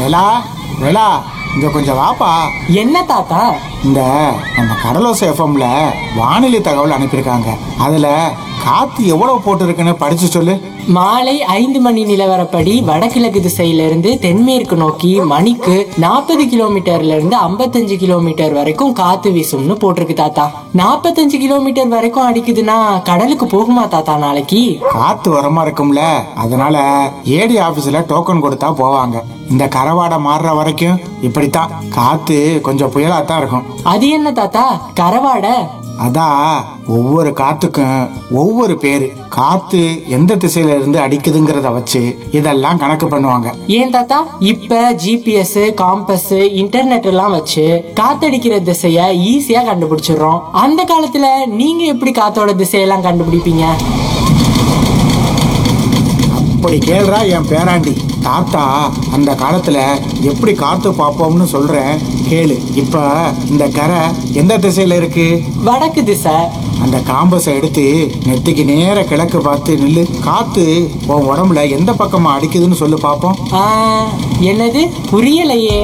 வேலா வேலா இங்க கொஞ்சம் வாப்பா என்ன தாத்தா இந்த நம்ம கடலோசை எஃப்எம்ல வானிலை தகவல் அனுப்பியிருக்காங்க அதுல காத்து எவ்வளவு போட்டிருக்குன்னு படிச்சு சொல்லு மாலை ஐந்து மணி நிலவரப்படி வடகிழக்கு திசையிலிருந்து தென்மேற்கு நோக்கி மணிக்கு நாற்பது கிலோமீட்டர்ல இருந்து ஐம்பத்தஞ்சு கிலோமீட்டர் வரைக்கும் காத்து வீசும்னு போட்டிருக்கு தாத்தா நாற்பத்தஞ்சு கிலோமீட்டர் வரைக்கும் அடிக்குதுன்னா கடலுக்கு போகுமா தாத்தா நாளைக்கு காத்து வரமா இருக்கும்ல அதனால ஏடி ஆபீஸ்ல டோக்கன் கொடுத்தா போவாங்க இந்த கரவாடை மாறுற வரைக்கும் இப்படித்தான் காத்து கொஞ்சம் புயலா தான் இருக்கும் அது என்ன தாத்தா கரவாடை அதான் ஒவ்வொரு காத்துக்கும் ஒவ்வொரு பேரு காத்து எந்த திசையில இருந்து அடிக்குதுங்கிறத வச்சு இதெல்லாம் கணக்கு பண்ணுவாங்க ஏன் தாத்தா இப்ப ஜிபிஎஸ் காம்பஸ் இன்டர்நெட் எல்லாம் வச்சு காத்தடிக்கிற திசைய ஈஸியா கண்டுபிடிச்சிடுறோம் அந்த காலத்துல நீங்க எப்படி காத்தோட திசையெல்லாம் கண்டுபிடிப்பீங்க இப்படி கேள்றா என் பேராண்டி தாத்தா அந்த காலத்துல எப்படி காத்து பார்ப்போம்னு சொல்றேன் கேளு இப்ப இந்த கரை எந்த திசையில இருக்கு வடக்கு திசை அந்த காம்பஸை எடுத்து நெத்திக்கு நேர கிழக்கு பார்த்து நில்லு காத்து உன் உடம்புல எந்த பக்கமா அடிக்குதுன்னு சொல்லு பார்ப்போம் ஆ, என்னது புரியலையே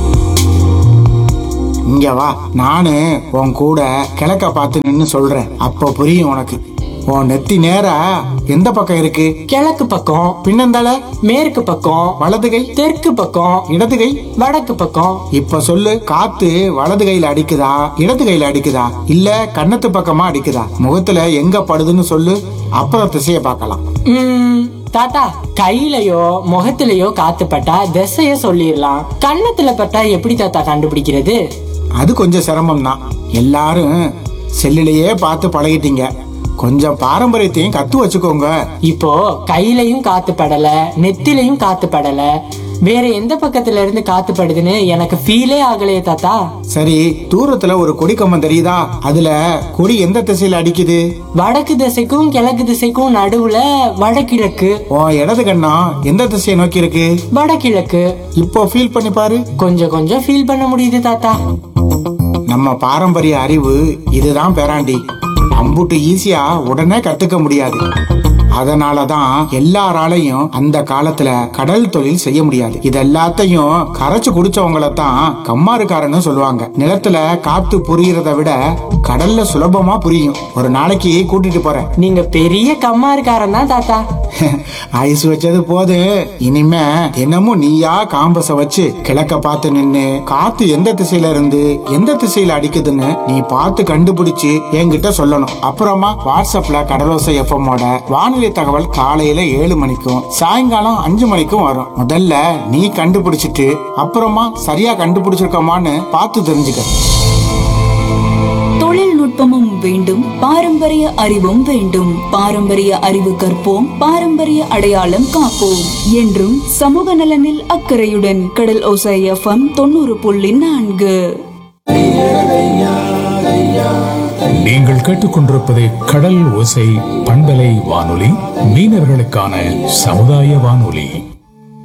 இங்க வா நானு உன் கூட கிழக்க பார்த்து நின்னு சொல்றேன் அப்போ புரியும் உனக்கு உன் நெத்தி நேரா எந்த பக்கம் இருக்கு கிழக்கு பக்கம் பின்னந்தால மேற்கு பக்கம் வலது கை தெற்கு பக்கம் இடது கை வடக்கு பக்கம் இப்ப சொல்லு காத்து வலது கையில அடிக்குதா இடது கையில அடிக்குதா இல்ல கன்னத்து பக்கமா அடிக்குதா முகத்துல எங்க படுதுன்னு சொல்லு அப்புறம் திசைய பார்க்கலாம் ம், தாத்தா கையிலயோ முகத்திலயோ காத்து பட்டா திசைய சொல்லிடலாம் கன்னத்துல பட்டா எப்படி தாத்தா கண்டுபிடிக்கிறது அது கொஞ்சம் சிரமம் தான் எல்லாரும் செல்லுலயே பார்த்து பழகிட்டீங்க கொஞ்சம் பாரம்பரியத்தையும் கத்து வச்சுக்கோங்க இப்போ கையிலயும் காத்து படல நெத்திலையும் காத்து படல வேற எந்த பக்கத்துல இருந்து காத்து படுதுன்னு எனக்கு ஃபீலே ஆகலையே தாத்தா சரி தூரத்துல ஒரு கொடி கம்பம் தெரியுதா அதுல கொடி எந்த திசையில அடிக்குது வடக்கு திசைக்கும் கிழக்கு திசைக்கும் நடுவுல வடகிழக்கு உன் இடது கண்ணம் எந்த திசையை நோக்கி இருக்கு வடகிழக்கு இப்போ ஃபீல் பண்ணி பாரு கொஞ்சம் கொஞ்சம் ஃபீல் பண்ண முடியுது தாத்தா நம்ம பாரம்பரிய அறிவு இதுதான் பேராண்டி அம்புட்டு ஈஸியா உடனே கத்துக்க முடியாது அதனால தான் எல்லாராலையும் அந்த காலத்துல கடல் தொழில் செய்ய முடியாது இது எல்லாத்தையும் கரைச்சு குடிச்சவங்கள தான் கம்மாருக்காரன்னு சொல்லுவாங்க நிலத்துல காத்து புரியறத விட கடல்ல சுலபமா புரியும் ஒரு நாளைக்கு கூட்டிட்டு போறேன் நீங்க பெரிய கம்மாருக்காரன் தான் தாத்தா ஐஸ் வச்சது போது இனிமே தினமும் நீயா காம்பஸ வச்சு கிழக்க பார்த்து நின்னு காத்து எந்த திசையில இருந்து எந்த திசையில அடிக்குதுன்னு நீ பார்த்து கண்டுபிடிச்சு என்கிட்ட சொல்லணும் அப்புறமா வாட்ஸ்அப்ல கடலோசை எஃப்எம்மோட வானிலை தகவல் காலையில ஏழு மணிக்கும் சாயங்காலம் அஞ்சு மணிக்கும் வரும் முதல்ல நீ கண்டுபிடிச்சிட்டு அப்புறமா சரியா கண்டுபிடிச்சிருக்கோமான்னு பார்த்து தெரிஞ்சுக்க தொழில்நுட்பமும் வேண்டும் பாரம்பரிய அறிவும் வேண்டும் பாரம்பரிய அறிவு கற்போம் பாரம்பரிய அடையாளம் காப்போம் என்றும் சமூக நலனில் அக்கறையுடன் கடல் ஓசை எஃப்எம் தொண்ணூறு புள்ளி நான்கு நீங்கள் கேட்டுக்கொண்டிருப்பது கடல் ஓசை பண்பலை வானொலி மீனவர்களுக்கான சமுதாய வானொலி